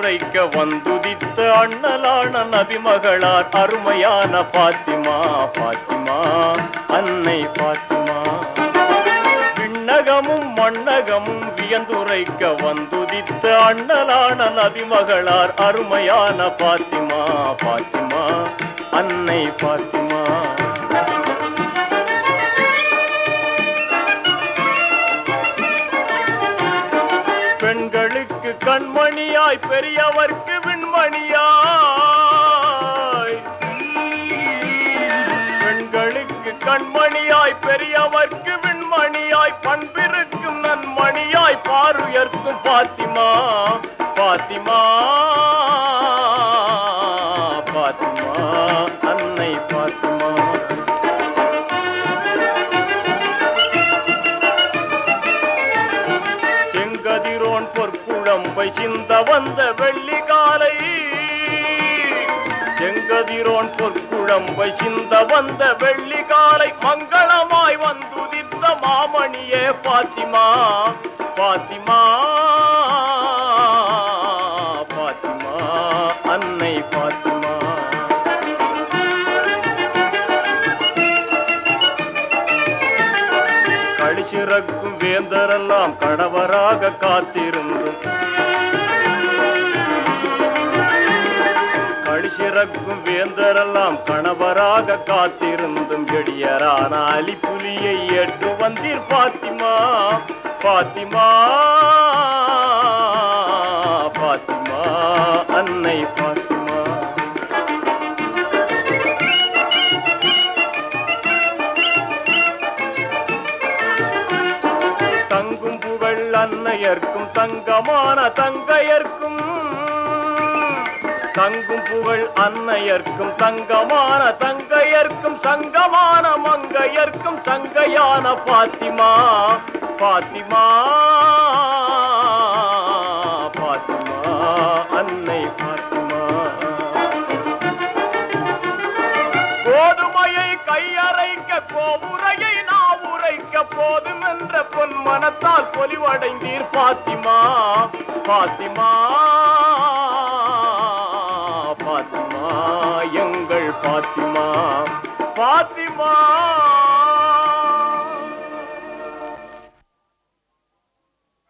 வியந்துரைக்க வந்துதித்த அண்ணலான நபிமகளார் அருமையான பாத்திமா பாத்திமா அன்னை பாத்திமா விண்ணகமும் மண்ணகமும் வியந்துரைக்க வந்துதித்த அண்ணலான நபிமகளார் அருமையான பாத்திமா பாத்திமா அன்னை பாத்திமா பெண்களுக்கு கண்மணியாய் பெரியவர்க்கு விண்மணியாய் பெண்களுக்கு கண்மணியாய் பெரியவர்க்கு விண்மணியாய் பண்பிருக்கும் நன்மணியாய் பாருயர்க்கும் பாத்திமா பாத்திமா பாத்திமா அன்னை பாத்திமா செங்கதிரோன் பொற்குழம்பை சிந்த வந்த வெள்ளி காலை செங்கதிரோன் பொற்குழம்பை சிந்த வந்த வெள்ளி காலை மங்களமாய் வந்துதித்த மாமணியே பாத்திமா பாத்திமா பாத்திமா அன்னை பாத்திமா கழிச்சிறக்கும் வேந்தரெல்லாம் கணவராக காத்திருந்தும் கழிச்சிறக்கும் வேந்தரெல்லாம் கணவராக காத்திருந்தும் எடியரான அலிப்புலியை எட்டு வந்தீர் பாத்திமா பாத்திமா பாத்திமா அன்னை பாத்திமா தங்கும் புகழ் அன்னையர்க்கும் தங்கமான தங்கையர்க்கும் தங்கும் புகழ் அன்னையர்க்கும் தங்கமான தங்கையர்க்கும் சங்கமான மங்கையர்க்கும் சங்கையான பாத்திமா பாத்திமா பாத்திமா அன்னை பாத்திமா கோதுமையை கையறைக்க கோபுரையை நான் உரைக்க போதும் என்ற பொன் மனத்தால் பொலிவடைந்தீர் பாத்திமா பாத்திமா பாத்திமா எங்கள் பாத்திமா பாத்திமா